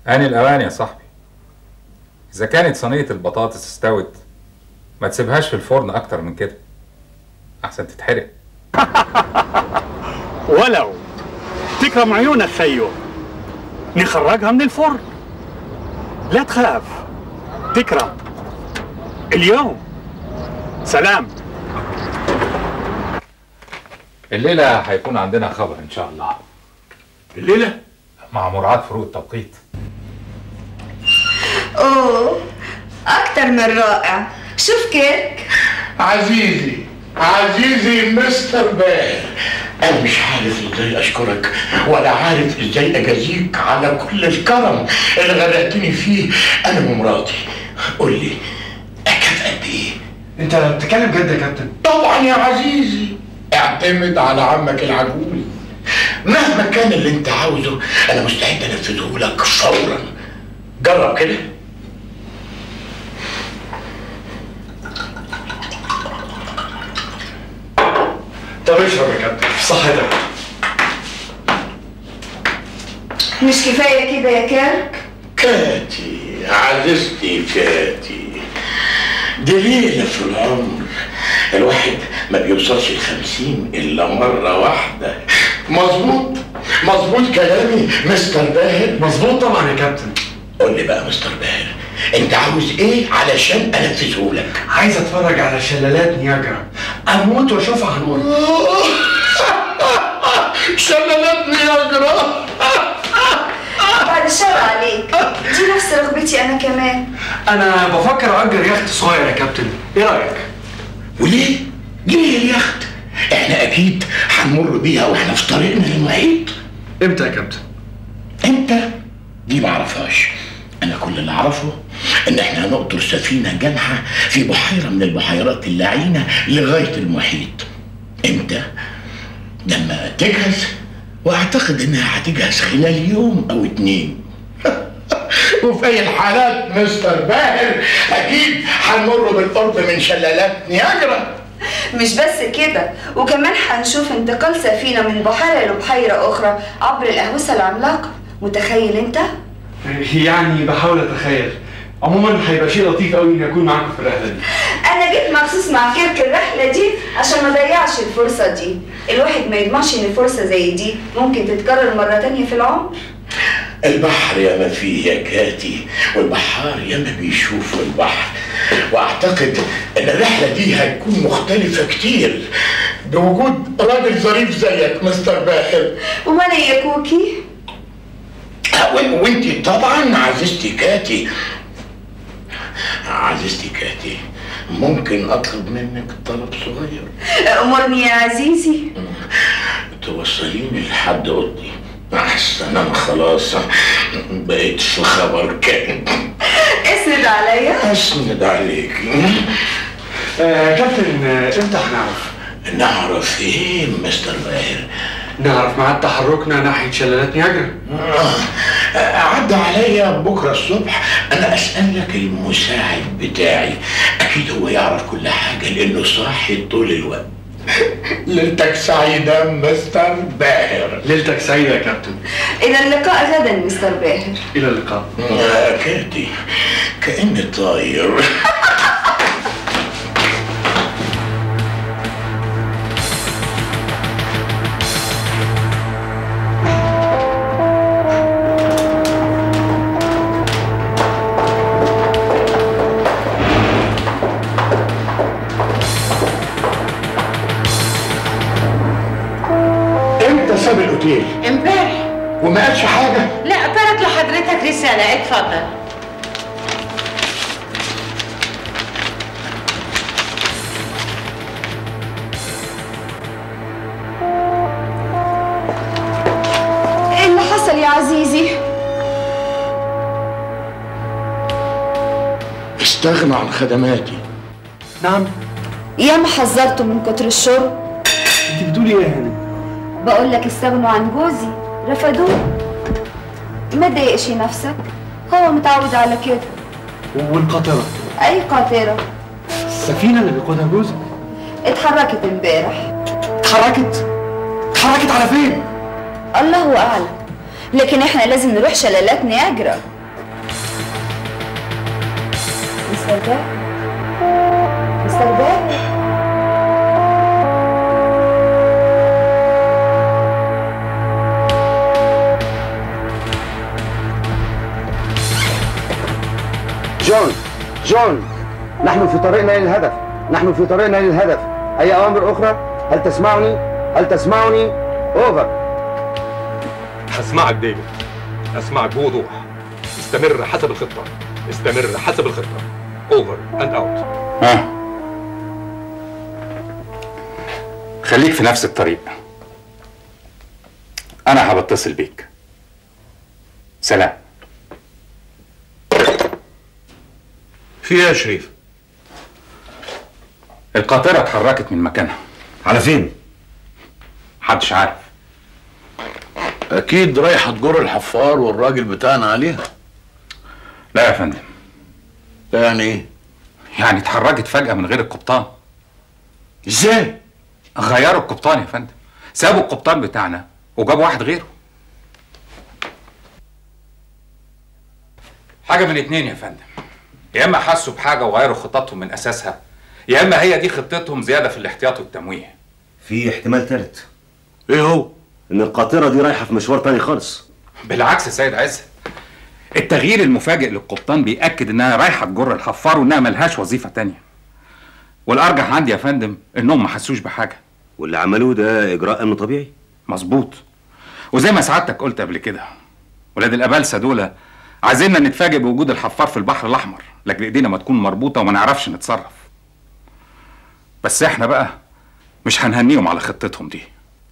آن الأوان يا صاحبي إذا كانت صينية البطاطس استوت ما تسيبهاش في الفرن أكتر من كده أحسن تتحرق ولو تكرم عيونك خيو نخرجها من الفرن لا تخاف تكرم اليوم سلام الليلة هيكون عندنا خبر إن شاء الله الليلة مع مراعاة فروق التوقيت اوه اكتر من رائع شوف كيك عزيزي عزيزي مستر باهر انا مش عارف ازاي اشكرك ولا عارف ازاي اجازيك على كل الكرم اللي غرقتني فيه انا ومراتي قول لي كانت قد ايه انت بتتكلم جد يا كابتن طبعا يا عزيزي اعتمد على عمك العجوز مهما كان اللي انت عاوزه انا مستعد انفذه لك فورا جرب كده طب اشرب يا كابتن صحتك مش كفايه كده يا كيرك كاتي عزيزتي كاتي دي ليلة في العمر الواحد ما بيوصلش الخمسين إلا مرة واحدة مظبوط مظبوط كلامي مستر باهر مظبوط طبعا يا كابتن قول لي بقى مستر باهر انت عاوز ايه علشان انفذه لك عايز اتفرج على شلالات نياجرا اموت واشوفها على النور شلالات نياجرا بعد الشر عليك دي نفس رغبتي انا كمان انا بفكر اجر يخت صغير يا كابتن ايه رايك وليه؟ ليه اليخت؟ احنا اكيد هنمر بيها واحنا في طريقنا للمحيط امتى يا كابتن امتى؟ دي معرفهاش انا كل اللي اعرفه ان احنا هنقطر سفينه جامحه في بحيره من البحيرات اللعينه لغايه المحيط امتى؟ لما تجهز واعتقد انها هتجهز خلال يوم او اتنين وفي اي الحالات مستر باهر اكيد هنمر بالقرب من شلالات نياجرا مش بس كده وكمان هنشوف انتقال سفينه من بحيره لبحيره اخرى عبر الاهوسه العملاقه متخيل انت يعني بحاول اتخيل عموما هيبقى شيء لطيف قوي اني اكون معاكم في الرحله دي انا جيت مخصوص مع كيرك الرحله دي عشان ما اضيعش الفرصه دي الواحد ما يضمنش ان فرصه زي دي ممكن تتكرر مره تانية في العمر البحر ياما فيه يا كاتي والبحار ياما بيشوفوا البحر واعتقد ان الرحله دي هتكون مختلفه كتير بوجود راجل ظريف زيك مستر باهر وانا يا كوكي و- وانتي طبعا عزيزتي كاتي عزيزتي كاتي ممكن اطلب منك طلب صغير امرني يا عزيزي توصليني لحد اوضتي احسن انا خلاص بقيت في خبر كان اسند عليا اسند عليك آه كابتن آه، امتى هنعرف نعرف ايه مستر باهر نعرف ميعاد تحركنا ناحيه شلالات نياجرا آه، عدى عليا بكره الصبح انا اسالك المساعد بتاعي اكيد هو يعرف كل حاجه لانه صاحي طول الوقت ليلتك سعيده مستر باهر ليلتك سعيده يا كابتن الى اللقاء غدا مستر باهر الى اللقاء آه، كاتي كاني طاير امتى ساب الاوتيل امبارح وما قالش حاجه لا ترك لحضرتك رسالة اتفضل ايه اللي حصل يا عزيزي استغنى عن خدماتي نعم يا ما حذرته من كتر الشرب انت بتقولي ايه يا هانم بقول لك استغنوا عن جوزي رفضوه ما تضايقش نفسك هو متعود على كده والقاطره اي قاطره السفينه اللي بيقودها جوزك اتحركت امبارح اتحركت اتحركت على فين الله اعلم لكن احنا لازم نروح شلالات نياجرا مستر باب مستر باب جون جون نحن في طريقنا للهدف نحن في طريقنا للهدف أي أوامر أخرى؟ هل تسمعني؟ هل تسمعني؟ أوفر هسمعك ديفيد هسمعك بوضوح استمر حسب الخطة استمر حسب الخطة اوفر اند اوت ها خليك في نفس الطريق انا هبتصل بيك سلام في ايه يا شريف القاطرة اتحركت من مكانها على فين؟ محدش عارف اكيد رايحه تجر الحفار والراجل بتاعنا عليها لا يا فندم يعني ايه يعني اتحركت فجأة من غير القبطان ازاي غيروا القبطان يا فندم سابوا القبطان بتاعنا وجابوا واحد غيره حاجة من اتنين يا فندم يا اما حسوا بحاجة وغيروا خططهم من اساسها يا اما هي دي خطتهم زيادة في الاحتياط والتمويه في احتمال تالت ايه هو ان القاطرة دي رايحة في مشوار تاني خالص بالعكس يا سيد عزت التغيير المفاجئ للقبطان بيأكد انها رايحة تجر الحفار وانها ملهاش وظيفة تانية والارجح عندي يا فندم انهم ما حسوش بحاجة واللي عملوه ده اجراء امن طبيعي مظبوط وزي ما سعادتك قلت قبل كده ولاد الابالسه دول عايزيننا نتفاجئ بوجود الحفار في البحر الاحمر لكن ايدينا ما تكون مربوطه وما نعرفش نتصرف بس احنا بقى مش هنهنيهم على خطتهم دي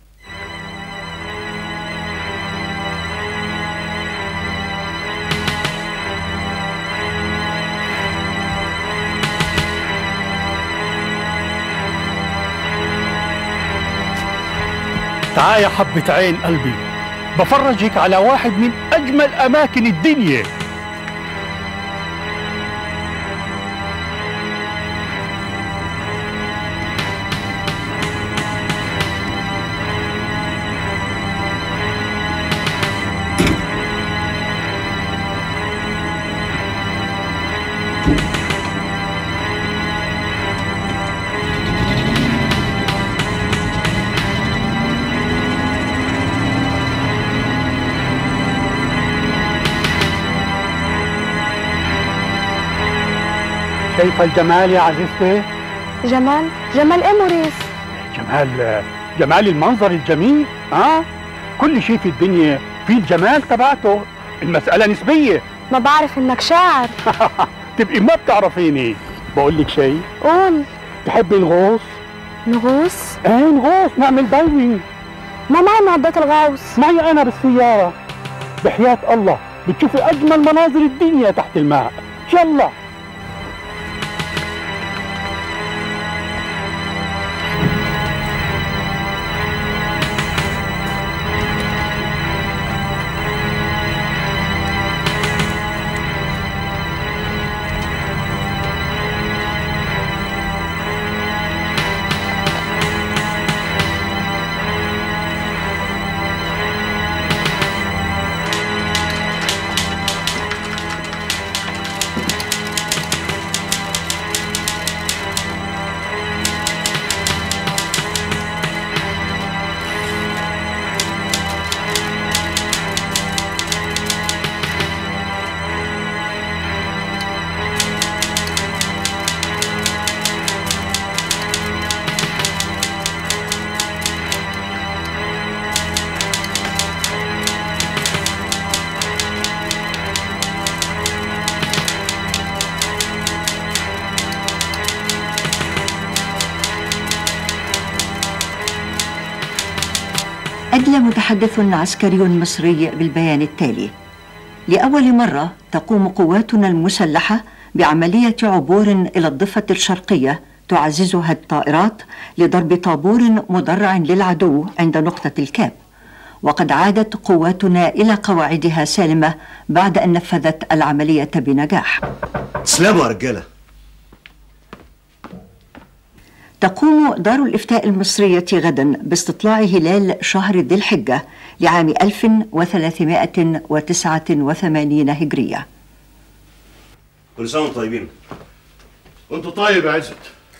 تعال يا حبة عين قلبي بفرجك على واحد من أجمل أماكن الدنيا كيف الجمال يا عزيزتي؟ جمال جمال ايه موريس جمال جمال المنظر الجميل ها كل شيء في الدنيا فيه الجمال تبعته المسألة نسبية ما بعرف انك شاعر تبقي ما بتعرفيني بقول لك شيء قول تحبي الغوص نغوص ايه نغوص نعمل دايفنج ما معي معدات الغوص معي انا بالسيارة بحياة الله بتشوفي اجمل مناظر الدنيا تحت الماء يلا أدلى متحدث عسكري مصري بالبيان التالي لأول مرة تقوم قواتنا المسلحة بعملية عبور إلى الضفة الشرقية تعززها الطائرات لضرب طابور مدرع للعدو عند نقطة الكاب وقد عادت قواتنا إلى قواعدها سالمة بعد أن نفذت العملية بنجاح سلاموا يا رجالة تقوم دار الإفتاء المصرية غدا باستطلاع هلال شهر ذي الحجة لعام 1389 هجرية كل سنة وانتم طيبين وانت طيب يا عزت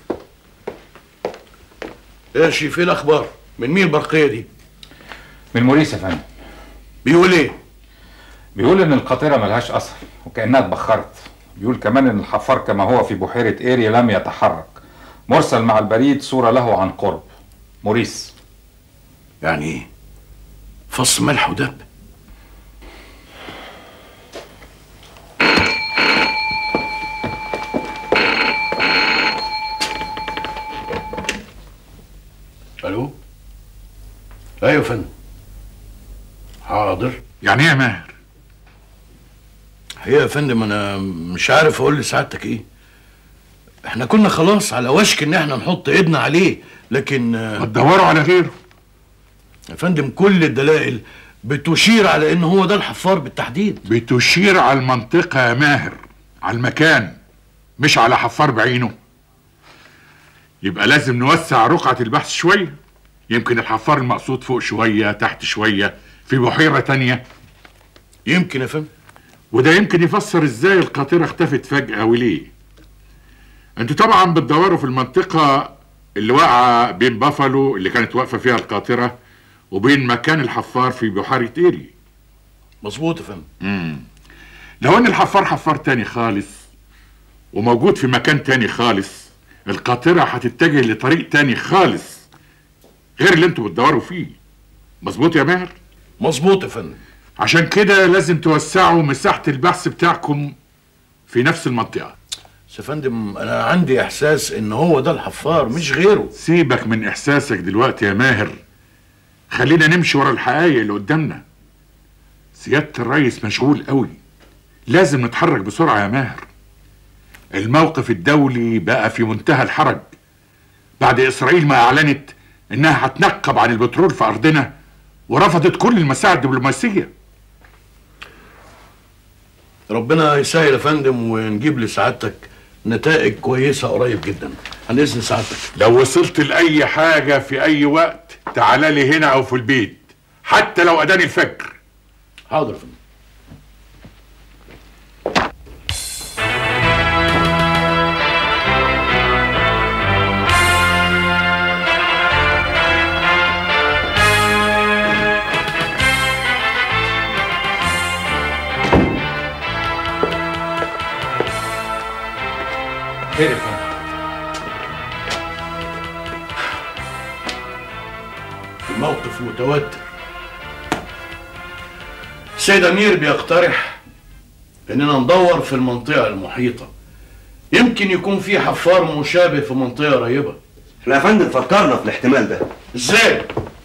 ايه يا شيف ايه الاخبار من مين البرقيه دي من موريس يا فندم بيقول ايه بيقول ان القاطره ملهاش اثر وكانها اتبخرت بيقول كمان ان الحفار كما هو في بحيره ايري لم يتحرك مرسل مع البريد صوره له عن قرب موريس يعني ايه فص ملح ودب الو ايوه يا فندم حاضر يعني ايه يا ماهر هي يا فندم انا مش عارف اقول لسعادتك ايه احنا كنا خلاص على وشك ان احنا نحط ايدنا عليه لكن ما تدوروا على غيره يا فندم كل الدلائل بتشير على ان هو ده الحفار بالتحديد بتشير على المنطقة يا ماهر على المكان مش على حفار بعينه يبقى لازم نوسع رقعة البحث شوية يمكن الحفار المقصود فوق شوية تحت شوية في بحيرة تانية يمكن يا فندم وده يمكن يفسر ازاي القاطرة اختفت فجأة وليه انتوا طبعا بتدوروا في المنطقة اللي واقعة بين بافالو اللي كانت واقفة فيها القاطرة وبين مكان الحفار في بحيرة ايري مظبوط يا فندم امم لو ان الحفار حفار تاني خالص وموجود في مكان تاني خالص القاطرة هتتجه لطريق تاني خالص غير اللي انتوا بتدوروا فيه مظبوط يا ماهر مظبوط يا فندم عشان كده لازم توسعوا مساحة البحث بتاعكم في نفس المنطقة بس يا فندم انا عندي احساس ان هو ده الحفار مش غيره سيبك من احساسك دلوقتي يا ماهر خلينا نمشي ورا الحقائق اللي قدامنا سيادة الرئيس مشغول قوي لازم نتحرك بسرعة يا ماهر الموقف الدولي بقى في منتهى الحرج بعد إسرائيل ما أعلنت إنها هتنقب عن البترول في أرضنا ورفضت كل المساعي الدبلوماسية ربنا يسهل يا فندم ونجيب لسعادتك نتائج كويسه قريب جدا عن اذن سعادتك لو وصلت لأي حاجة في أي وقت تعالى لي هنا أو في البيت حتى لو أداني الفجر حاضر يا فندم خير يا فندم الموقف متوتر السيد امير بيقترح اننا ندور في المنطقه المحيطه يمكن يكون في حفار مشابه في منطقه قريبه احنا يا فندم فكرنا في الاحتمال ده ازاي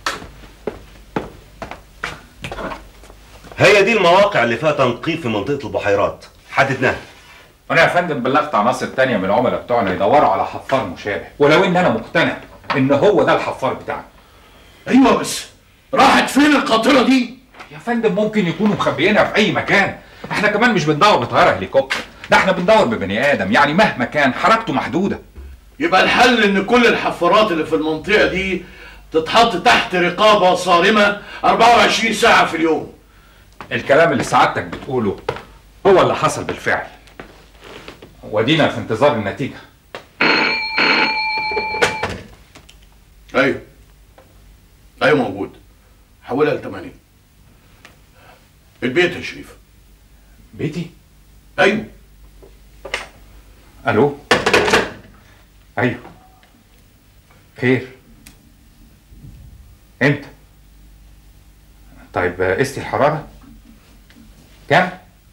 هي دي المواقع اللي فيها تنقيب في منطقة البحيرات حددناها وانا يا فندم بلغت عناصر تانية من العملاء بتوعنا يدوروا على حفار مشابه ولو ان انا مقتنع ان هو ده الحفار بتاعنا ايوه بس راحت فين القاطره دي يا فندم ممكن يكونوا مخبيينها في اي مكان احنا كمان مش بندور بطياره هليكوبتر ده احنا بندور ببني ادم يعني مهما كان حركته محدوده يبقى الحل ان كل الحفارات اللي في المنطقه دي تتحط تحت رقابه صارمه 24 ساعه في اليوم الكلام اللي سعادتك بتقوله هو اللي حصل بالفعل ودينا في انتظار النتيجه ايوه ايوه موجود حولها ل 80 البيت يا شريف بيتي ايوه الو ايوه خير امتى طيب آه، قستي الحراره كام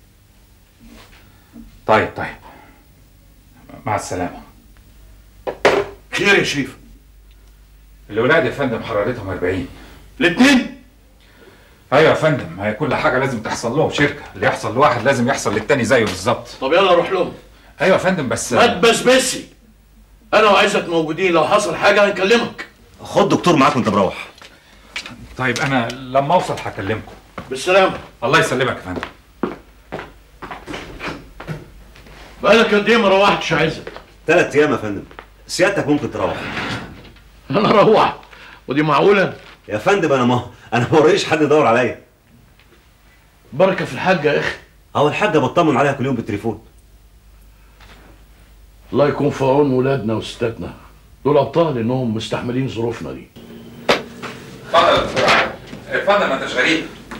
طيب طيب مع السلامه خير يا شريف الاولاد يا فندم حرارتهم 40 الاثنين ايوه يا فندم هي كل حاجه لازم تحصل لهم شركه اللي يحصل لواحد لازم يحصل للتاني زيه بالظبط طب يلا روح لهم ايوه يا فندم بس ما تبسبسي انا وعزت موجودين لو حصل حاجه هنكلمك خد دكتور معاك وانت مروح طيب انا لما اوصل هكلمكم بالسلامه الله يسلمك يا فندم بقالك قد ايه ما روحتش يا عزت ثلاث ايام يا فندم سيادتك ممكن تروح انا اروح ودي معقوله يا فندم انا ما انا ما وريش حد يدور عليا بركه في الحاجه يا اخي اهو الحاجه بطمن عليها كل يوم بالتليفون الله يكون في عون ولادنا وستاتنا دول ابطال انهم مستحملين ظروفنا دي اتفضل يا دكتور عادل اتفضل ما انتش غريب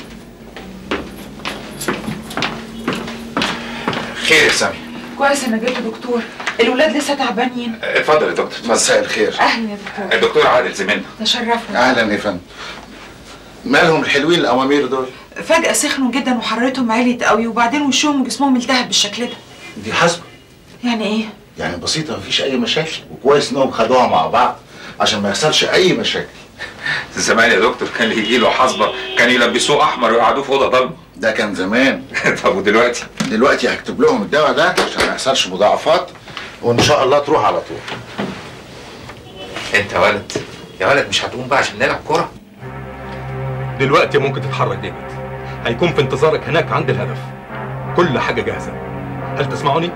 خير يا سامي كويس انا جيت يا دكتور الولاد لسه تعبانين اتفضل يا دكتور اتفضل مساء الخير اهلا يا دكتور الدكتور عادل زميلنا تشرفنا اهلا يا فندم مالهم الحلوين الاوامر دول فجأة سخنوا جدا وحرارتهم عليت قوي وبعدين وشهم وجسمهم التهب بالشكل ده دي حسبة يعني ايه؟ يعني بسيطة مفيش أي مشاكل وكويس إنهم خدوها مع بعض عشان ما يحصلش أي مشاكل زمان يا دكتور كان يجي له حصبه كان يلبسوه احمر ويقعدوه في اوضه ضلمه ده كان زمان طب ودلوقتي دلوقتي هكتب لهم الدواء ده عشان ما يحصلش مضاعفات وإن شاء الله تروح على طول انت ولد يا ولد مش هتقوم بقى عشان نلعب كوره دلوقتي ممكن تتحرك ديفيد هيكون في انتظارك هناك عند الهدف كل حاجة جاهزة هل تسمعني؟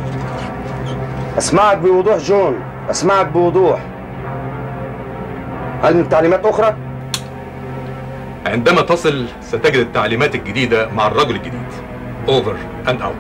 اسمعك بوضوح جون اسمعك بوضوح هل من تعليمات اخرى عندما تصل ستجد التعليمات الجديدة مع الرجل الجديد اوفر اند اوت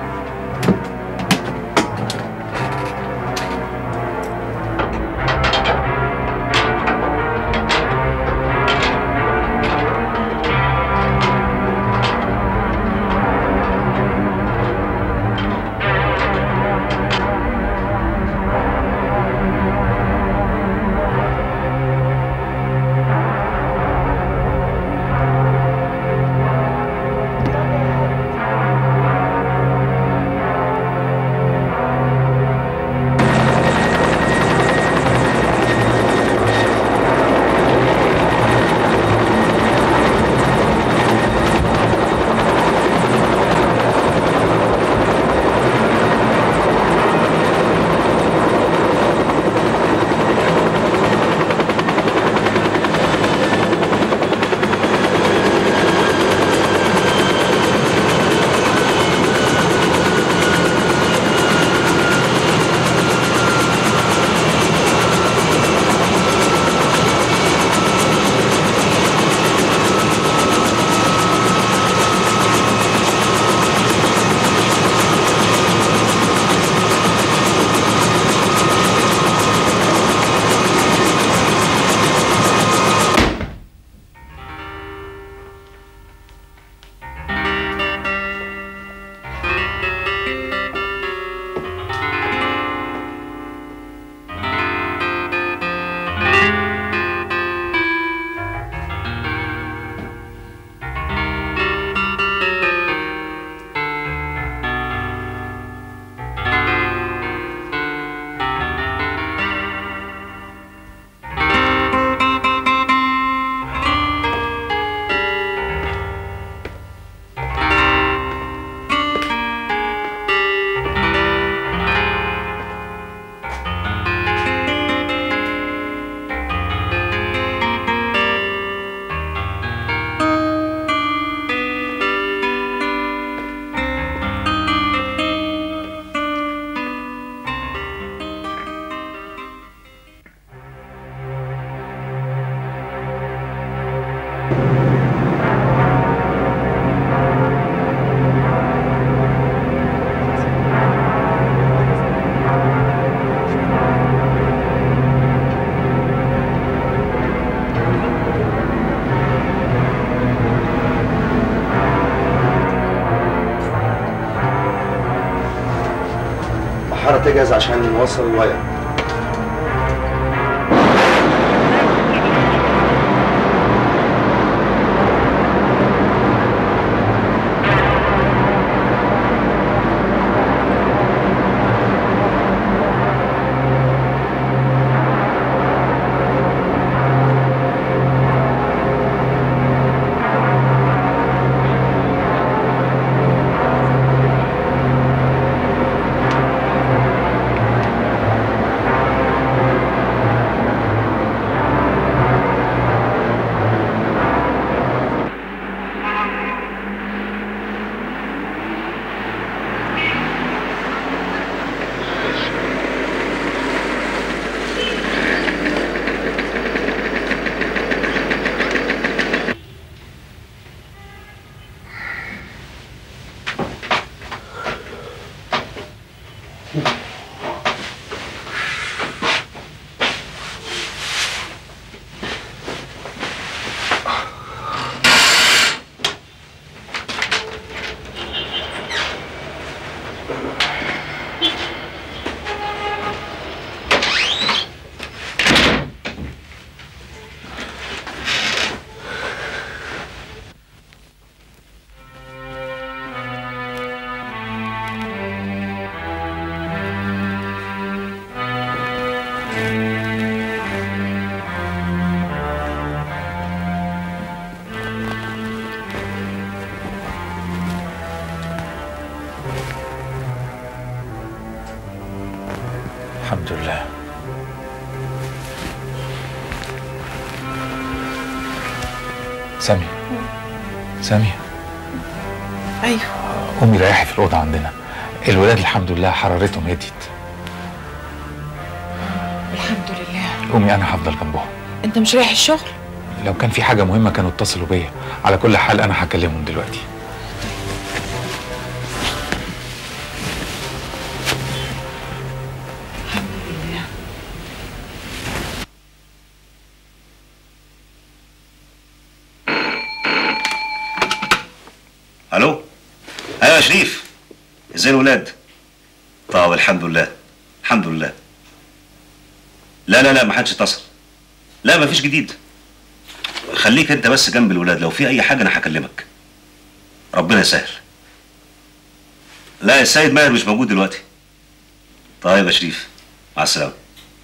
الحارة تجهز عشان نوصل الواير الحمد لله سامي سامي ايوه قومي ريحي في الأوضة عندنا الولاد الحمد لله حرارتهم هديت الحمد لله قومي أنا هفضل جنبهم انت مش رايح الشغل لو كان في حاجة مهمة كانوا اتصلوا بيا على كل حال أنا هكلمهم دلوقتي الو ايوه يا شريف ازاي الولاد طب الحمد لله الحمد لله لا لا لا ما حدش اتصل لا ما فيش جديد خليك انت بس جنب الولاد لو في اي حاجه انا هكلمك ربنا يسهل لا السيد ماهر مش موجود دلوقتي طيب يا شريف مع السلامه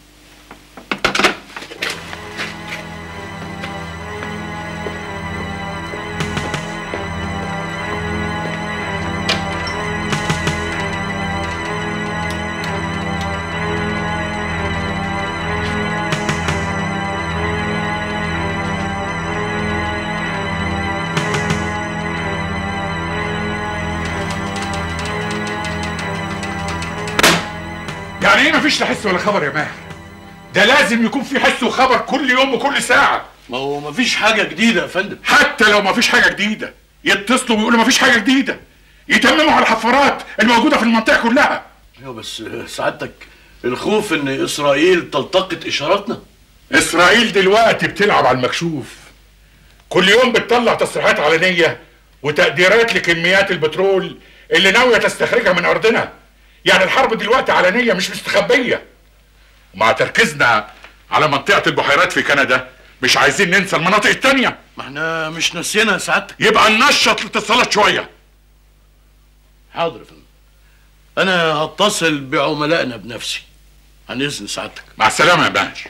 يعني ايه مفيش لا حس ولا خبر يا ماهر ده لازم يكون في حس وخبر كل يوم وكل ساعة ما هو مفيش حاجة جديدة يا فندم حتى لو مفيش حاجة جديدة يتصلوا ويقولوا مفيش حاجة جديدة يتمموا على الحفارات الموجودة في المنطقة كلها ايوه بس سعادتك الخوف ان اسرائيل تلتقط اشاراتنا اسرائيل دلوقتي بتلعب على المكشوف كل يوم بتطلع تصريحات علنية وتقديرات لكميات البترول اللي ناوية تستخرجها من أرضنا يعني الحرب دلوقتي علنية مش مستخبية ومع تركيزنا على منطقة البحيرات في كندا مش عايزين ننسى المناطق التانية ما احنا مش ناسيينها سعادتك يبقى ننشط الاتصالات شوية حاضر يا فندم انا هتصل بعملائنا بنفسي عن اذن سعادتك مع السلامة يا ماهر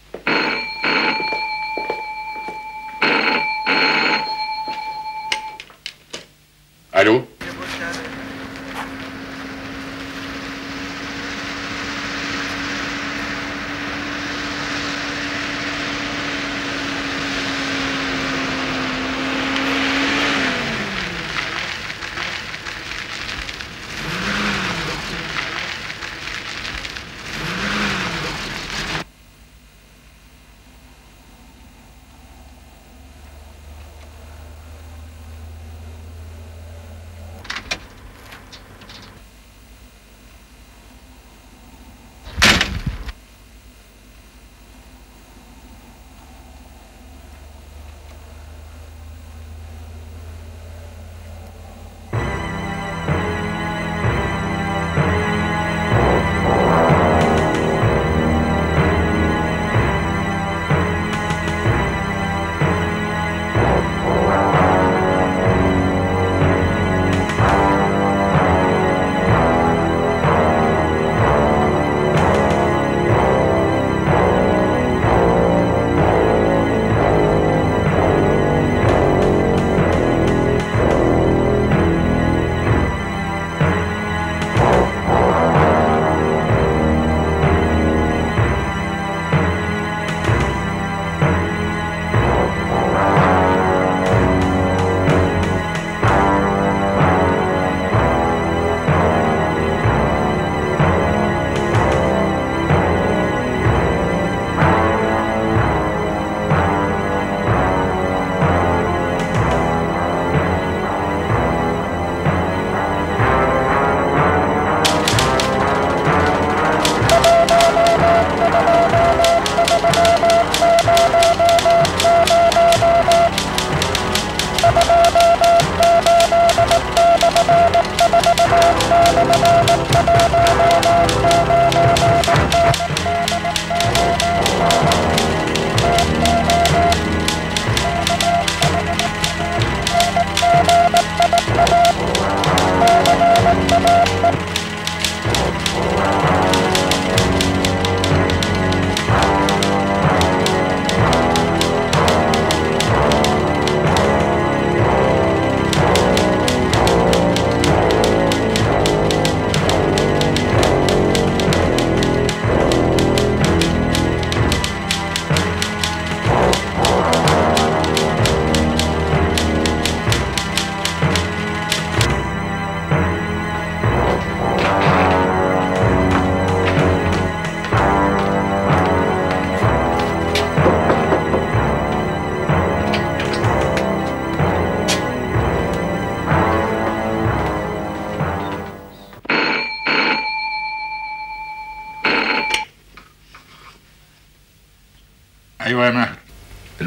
الو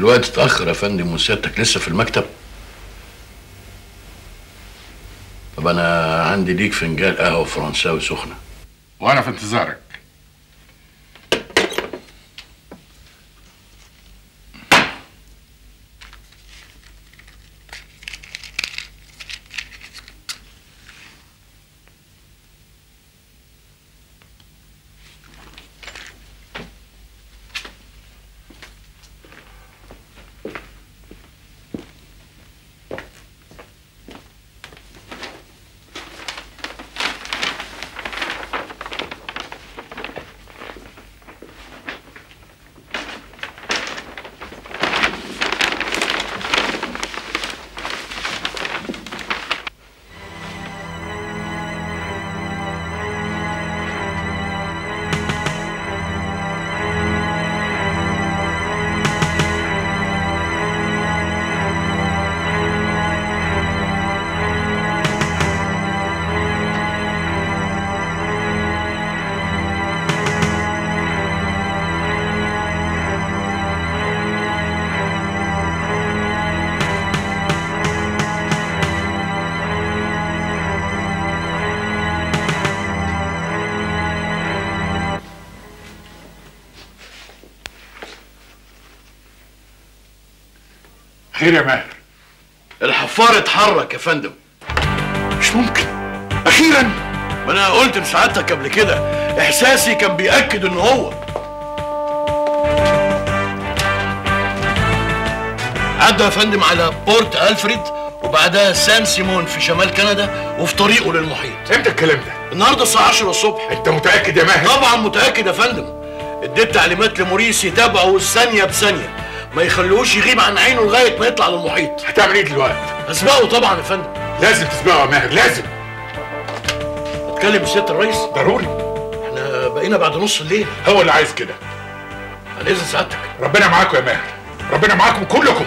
الوقت اتأخر يا فندم وسيادتك لسه في المكتب طب أنا عندي ليك فنجان قهوة فرنساوي سخنة وانا في انتظارك خير يا ماهر الحفار اتحرك يا فندم مش ممكن اخيرا ما انا قلت لسعادتك قبل كده احساسي كان بيأكد ان هو عدى يا فندم على بورت الفريد وبعدها سان سيمون في شمال كندا وفي طريقه للمحيط امتى الكلام ده؟ النهارده الساعه 10 الصبح انت متاكد يا ماهر؟ طبعا متاكد يا فندم اديت تعليمات لموريس يتابعه ثانيه بثانيه ما يخلوش يغيب عن عينه لغايه ما يطلع للمحيط هتعمل ايه دلوقتي؟ هسبقه طبعا يا فندم لازم تسبقه يا ماهر لازم اتكلم سياده الرئيس ضروري احنا بقينا بعد نص الليل هو اللي عايز كده على اذن سعادتك ربنا معاكم يا ماهر ربنا معاكم كلكم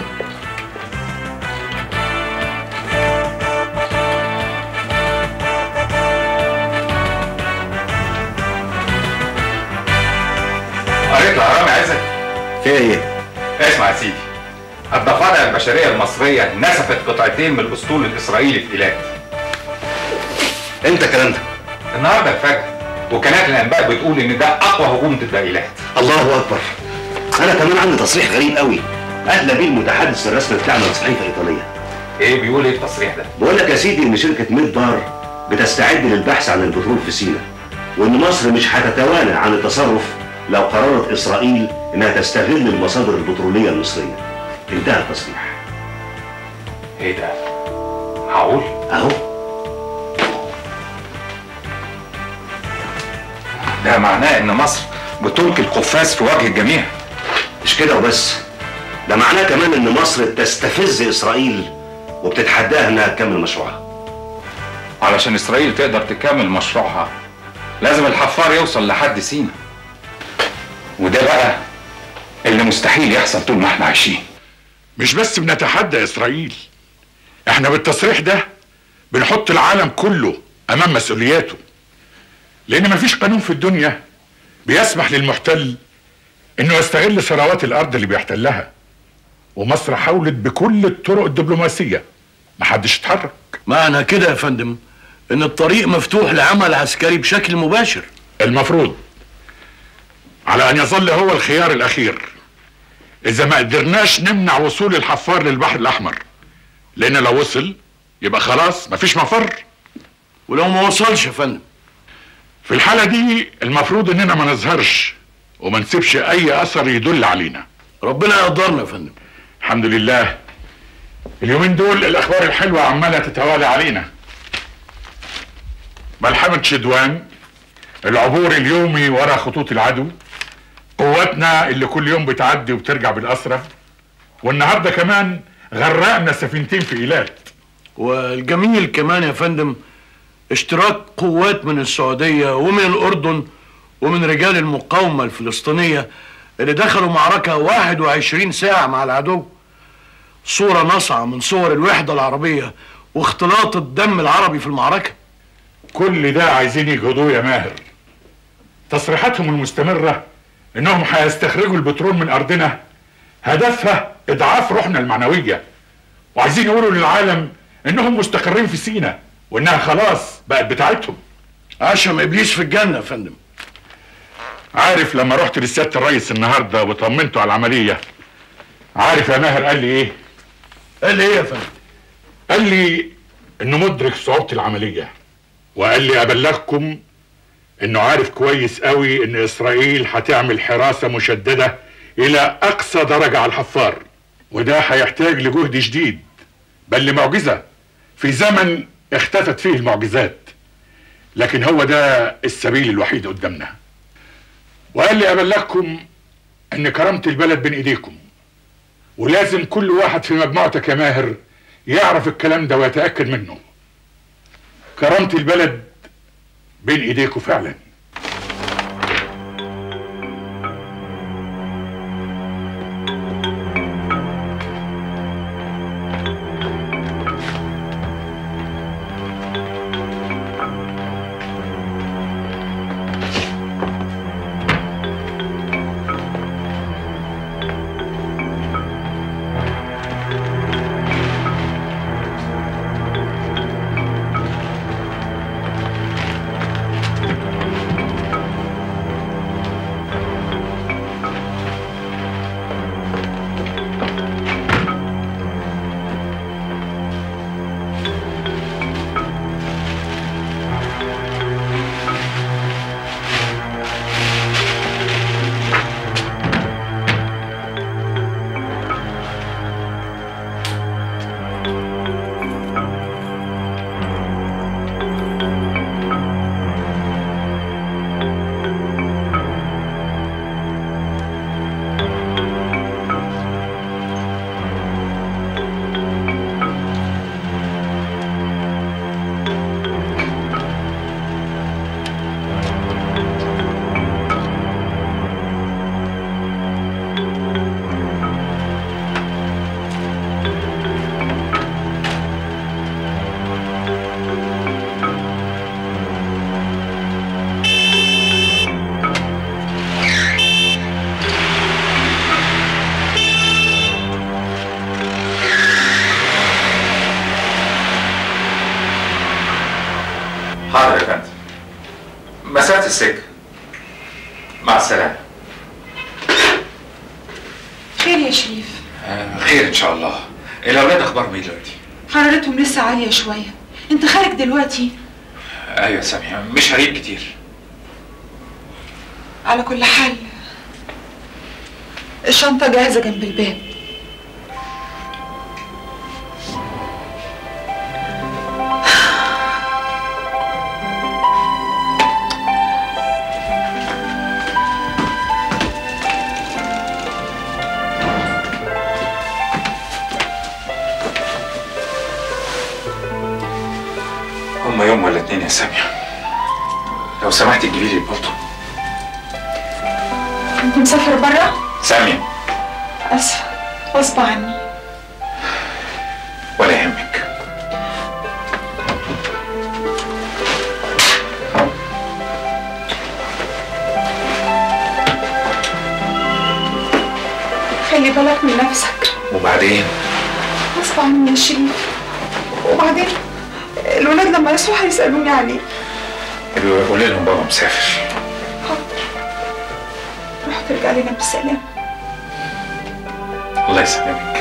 قريت الاهرام يا عزت في ايه؟ اسمع يا سيدي الضفادع البشريه المصريه نسفت قطعتين من الاسطول الاسرائيلي في ايلات امتى الكلام ده؟ النهارده الفجر وكالات الانباء بتقول ان ده اقوى هجوم ضد ايلات الله اكبر انا كمان عندي تصريح غريب قوي ادلى بيه المتحدث الرسمي بتاعنا الصحيفه الايطاليه ايه بيقول ايه التصريح ده؟ بقول لك يا سيدي ان شركه ميد بار بتستعد للبحث عن البترول في سيناء وان مصر مش هتتوانى عن التصرف لو قررت اسرائيل انها تستغل المصادر البتروليه المصريه انتهى التصريح ايه ده؟ معقول؟ اهو ده معناه ان مصر بتلقي القفاز في وجه الجميع مش كده وبس ده معناه كمان ان مصر بتستفز اسرائيل وبتتحداها انها تكمل مشروعها علشان اسرائيل تقدر تكمل مشروعها لازم الحفار يوصل لحد سينا وده بقى اللي مستحيل يحصل طول ما احنا عايشين مش بس بنتحدى اسرائيل احنا بالتصريح ده بنحط العالم كله امام مسؤولياته لان مفيش قانون في الدنيا بيسمح للمحتل انه يستغل ثروات الارض اللي بيحتلها ومصر حاولت بكل الطرق الدبلوماسيه محدش اتحرك معنى كده يا فندم ان الطريق مفتوح لعمل عسكري بشكل مباشر المفروض على ان يظل هو الخيار الاخير اذا ما قدرناش نمنع وصول الحفار للبحر الاحمر لان لو وصل يبقى خلاص مفيش مفر ولو ما وصلش يا فندم في الحالة دي المفروض اننا ما نظهرش وما نسيبش اي اثر يدل علينا ربنا يقدرنا يا فندم الحمد لله اليومين دول الاخبار الحلوة عمالة تتوالى علينا ملحمة شدوان العبور اليومي ورا خطوط العدو قواتنا اللي كل يوم بتعدي وبترجع بالأسرة والنهاردة كمان غرقنا سفينتين في إيلات والجميل كمان يا فندم اشتراك قوات من السعودية ومن الأردن ومن رجال المقاومة الفلسطينية اللي دخلوا معركة 21 ساعة مع العدو صورة نصعة من صور الوحدة العربية واختلاط الدم العربي في المعركة كل ده عايزين يجهدوه يا ماهر تصريحاتهم المستمرة انهم هيستخرجوا البترول من ارضنا هدفها اضعاف روحنا المعنويه وعايزين يقولوا للعالم انهم مستقرين في سينا وانها خلاص بقت بتاعتهم عشم ابليس في الجنه يا فندم عارف لما رحت لسياده الرئيس النهارده وطمنته على العمليه عارف يا ماهر قال لي ايه قال لي ايه يا فندم قال لي انه مدرك صعوبه العمليه وقال لي ابلغكم انه عارف كويس قوي ان اسرائيل هتعمل حراسه مشدده الى اقصى درجه على الحفار وده هيحتاج لجهد شديد بل لمعجزه في زمن اختفت فيه المعجزات لكن هو ده السبيل الوحيد قدامنا وقال لي ابلغكم ان كرامه البلد بين ايديكم ولازم كل واحد في مجموعتك يا ماهر يعرف الكلام ده ويتاكد منه كرامه البلد بين ايديكم فعلا حاضر يا فندم مسافة السكة مع السلامة خير يا شريف آه، خير ان شاء الله الاولاد اخبارهم ايه دلوقتي حرارتهم لسه عالية شوية انت خارج دلوقتي ايوه يا سامية مش هريب كتير على كل حال الشنطة جاهزة جنب الباب هما يوم ولا اتنين يا سامية لو سمحت تجيبي لي البلطو انت مسافر برا؟ سامية اسفة غصب عني ولا يهمك خلي بالك من نفسك وبعدين غصب عني يا شريف وبعدين الولاد لما يصحوا هيسألوني عليك قولي لهم بابا مسافر روح ترجع لنا بالسلامة الله يسلمك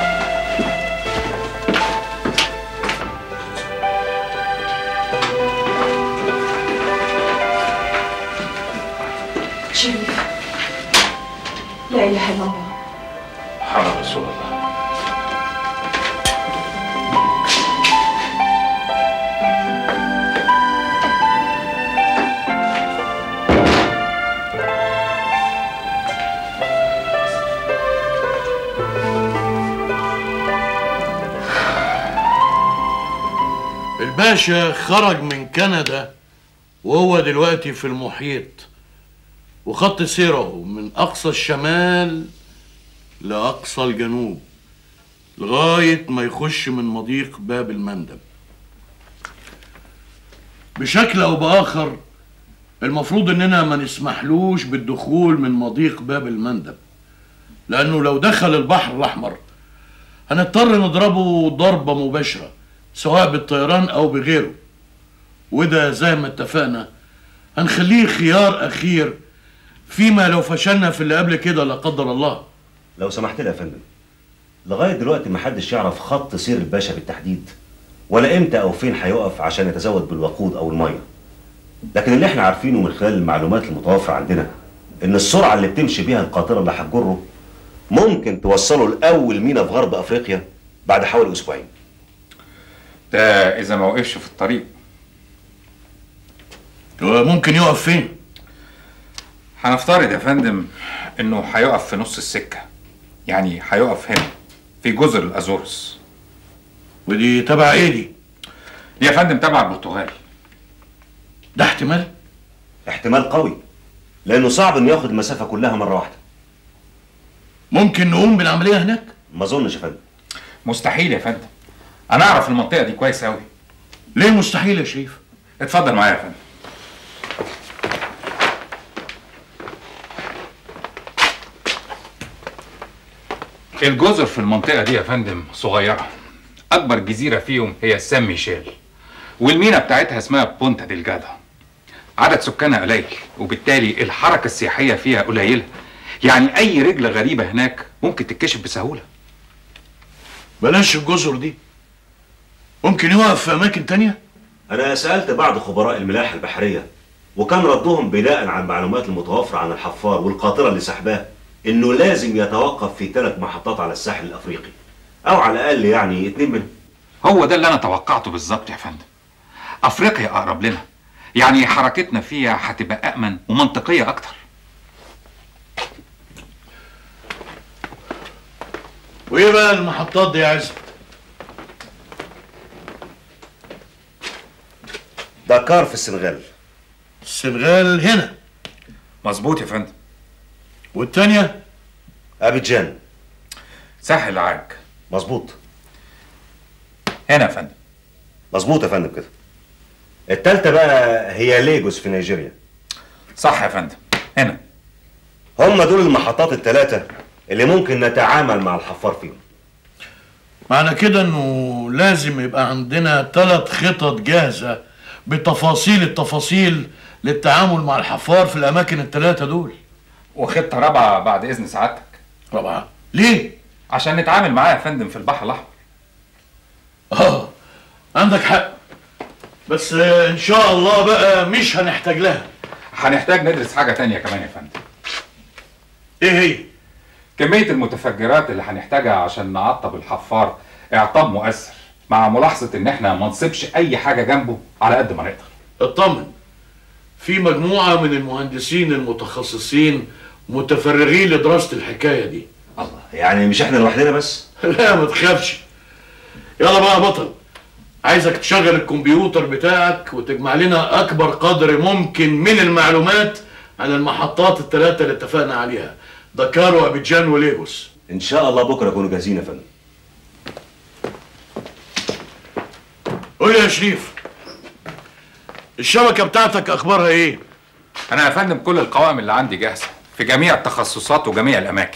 شريف لا إله إلا الله محمد رسول الله الباشا خرج من كندا وهو دلوقتي في المحيط وخط سيره من أقصى الشمال لأقصى الجنوب لغاية ما يخش من مضيق باب المندب بشكل أو بآخر المفروض إننا ما نسمحلوش بالدخول من مضيق باب المندب لأنه لو دخل البحر الأحمر هنضطر نضربه ضربة مباشرة سواء بالطيران أو بغيره وده زي ما اتفقنا هنخليه خيار أخير فيما لو فشلنا في اللي قبل كده لا قدر الله لو سمحت لي يا فندم لغايه دلوقتي محدش يعرف خط سير الباشا بالتحديد ولا امتى او فين هيقف عشان يتزود بالوقود او الميه لكن اللي احنا عارفينه من خلال المعلومات المتوفره عندنا ان السرعه اللي بتمشي بيها القاطره اللي هتجره ممكن توصله لاول مينا في غرب افريقيا بعد حوالي اسبوعين ده اذا ما وقفش في الطريق ممكن يقف فين هنفترض يا فندم انه هيقف في نص السكه يعني هيقف هنا في جزر الازورس ودي تبع ايه دي؟ دي يا فندم تبع البرتغال ده احتمال احتمال قوي لانه صعب انه ياخد المسافه كلها مره واحده ممكن نقوم بالعمليه هناك ما اظنش يا فندم مستحيل يا فندم انا اعرف المنطقه دي كويس قوي ليه مستحيل يا شريف اتفضل معايا يا فندم الجزر في المنطقة دي يا فندم صغيرة أكبر جزيرة فيهم هي سان ميشيل والمينا بتاعتها اسمها بونتا ديلجادا عدد سكانها قليل وبالتالي الحركة السياحية فيها قليلة يعني أي رجل غريبة هناك ممكن تتكشف بسهولة بلاش الجزر دي ممكن يقف في أماكن تانية انا سالت بعض خبراء الملاحه البحريه وكان ردهم بناء على المعلومات المتوفره عن الحفار والقاطره اللي سحباه انه لازم يتوقف في ثلاث محطات على الساحل الافريقي او على الاقل يعني اتنين منهم هو ده اللي أنا توقعته بالظبط يا فندم أفريقيا أقرب لنا يعني حركتنا فيها هتبقى أأمن ومنطقية أكتر وايه بقى المحطات دي يا عزت؟ دكار في السنغال السنغال هنا مظبوط يا فندم والتانية ابيجان ساحل العاج مظبوط هنا يا فندم مظبوط يا فندم كده التالتة بقى هي ليجوس في نيجيريا صح يا فندم هنا هم دول المحطات الثلاثة اللي ممكن نتعامل مع الحفار فيهم معنى كده انه لازم يبقى عندنا ثلاث خطط جاهزة بتفاصيل التفاصيل للتعامل مع الحفار في الأماكن الثلاثة دول وخطة رابعة بعد إذن سعادتك رابعة ليه؟ عشان نتعامل معاه يا فندم في البحر الأحمر اه عندك حق بس آه، ان شاء الله بقى مش هنحتاج لها هنحتاج ندرس حاجة تانية كمان يا فندم ايه هي؟ كمية المتفجرات اللي هنحتاجها عشان نعطب الحفار إعطاب مؤثر مع ملاحظة إن إحنا ما نصيبش أي حاجة جنبه على قد ما نقدر اطمن في مجموعة من المهندسين المتخصصين متفرغين لدراسة الحكاية دي الله يعني مش احنا لوحدنا بس لا ما تخافش يلا بقى يا بطل عايزك تشغل الكمبيوتر بتاعك وتجمع لنا اكبر قدر ممكن من المعلومات عن المحطات الثلاثة اللي اتفقنا عليها دكار وابيجان وليغوس ان شاء الله بكره يكونوا جاهزين يا فندم قول لي يا شريف الشبكة بتاعتك اخبارها ايه؟ أنا يا فندم كل القوائم اللي عندي جاهزة في جميع التخصصات وجميع الأماكن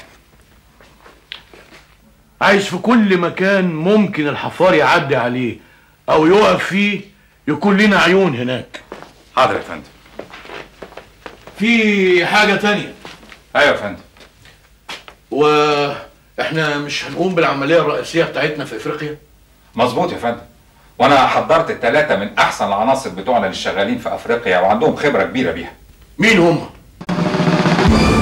عايز في كل مكان ممكن الحفار يعدي عليه او يقف فيه يكون لنا عيون هناك حاضر يا فندم في حاجة تانية أيوة يا فندم واحنا مش هنقوم بالعملية الرئيسية بتاعتنا في افريقيا مظبوط يا فندم وأنا حضرت الثلاثة من أحسن العناصر بتوعنا اللي شغالين في أفريقيا وعندهم خبرة كبيرة بيها مين هم؟